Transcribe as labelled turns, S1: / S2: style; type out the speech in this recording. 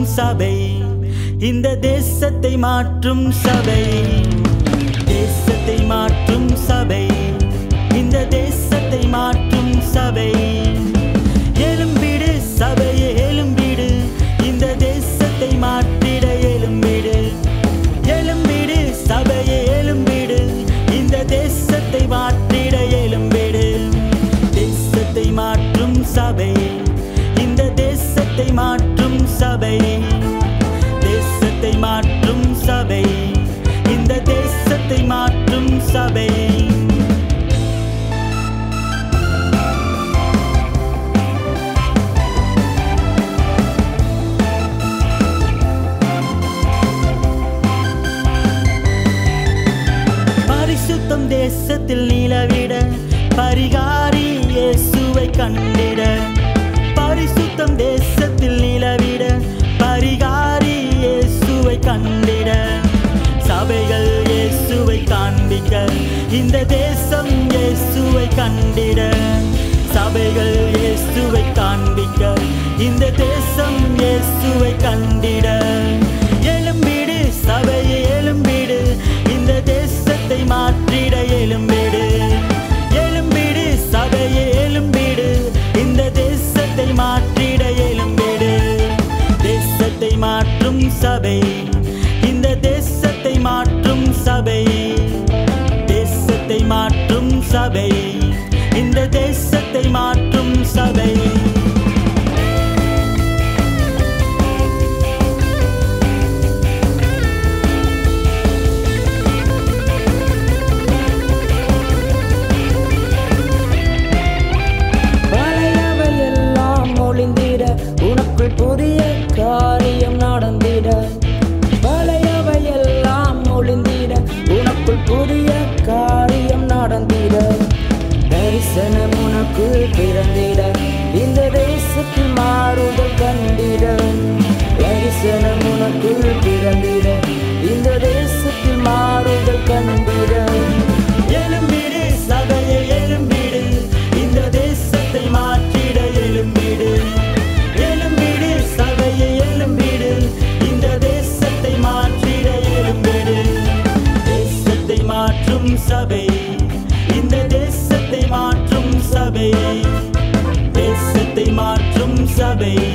S1: சபை இந்த தேசத்தை மாற்றும் சபை தேசத்தை மாற்றும் சபை இந்த தேசத்தை மாற்றும் சபை எழும்பிடு சபையே எழும்பிடு இந்த தேசத்தை மாற்றிட எழும்பிடு எழும்பிடு சபையே எழும்பிடு இந்த தேசத்தை மாற்றிட எழும்பிடு தேசத்தை மாற்றும் சபை இந்த தேசத்தை மாற்றும் சபை தேசத்தை மாற்றும் சபை இந்த தேசத்தை மாற்றும் சபை பரிசுத்தம் தேசத்தில் நிலவிட பரிகாரி இயேசுவை கண்டிட பரிசுத்தம் தேசத்தில் நிலவிட பரிகாரி இயேசுவை கண்டிட சபைகள் இயேசுவை காண்பிக்க இந்த தேசம் இயேசுவை கண்டிட சபைகள் இயேசுவை காண்பிக்க இந்த தேசம் இயேசுவை கண்டிட எழும்பிடு சபையை எழும்பிடு இந்த தேசத்தை மாற்றிட எழும்பிடு எழும்பிடு சபையை எழும்பிடு இந்த தேசத்தை மாற்றிட எழும்பிடு தேசத்தை மாற்றும் சபை இந்த தேசத்தை மாற்றும் சபை தேசத்தை மாற்றும் சபை இந்த தேசத்தை மாற்றும் சபை
S2: பழையவை எல்லாம் ஒளிந்திட உனக்குள் புதிய காரியம் நடந்திட பழையவை எல்லாம் ஒளிந்திட உனக்குள் புதிய காரியம் நடந்திட தரிசனம் உனக்குள் பிறந்திட இந்த தேசத்தில் மாறுதல் கண்டிட தரிசனம் உனக்குள் பிறந்திட இந்த தேசத்தில் மாறுதல் கண்டிட
S1: எழும்பிடு சபையை எழும்பிடு இந்த தேசத்தை மாற்றிட எழும்பிடு எழும்பிடு சபையை எழும்பிடு இந்த தேசத்தை மாற்றிட எழும்பிடு தேசத்தை மாற்றும் சபை இந்த தேசத்தை மாற்றும் சபை தேசத்தை மாற்றும் சபை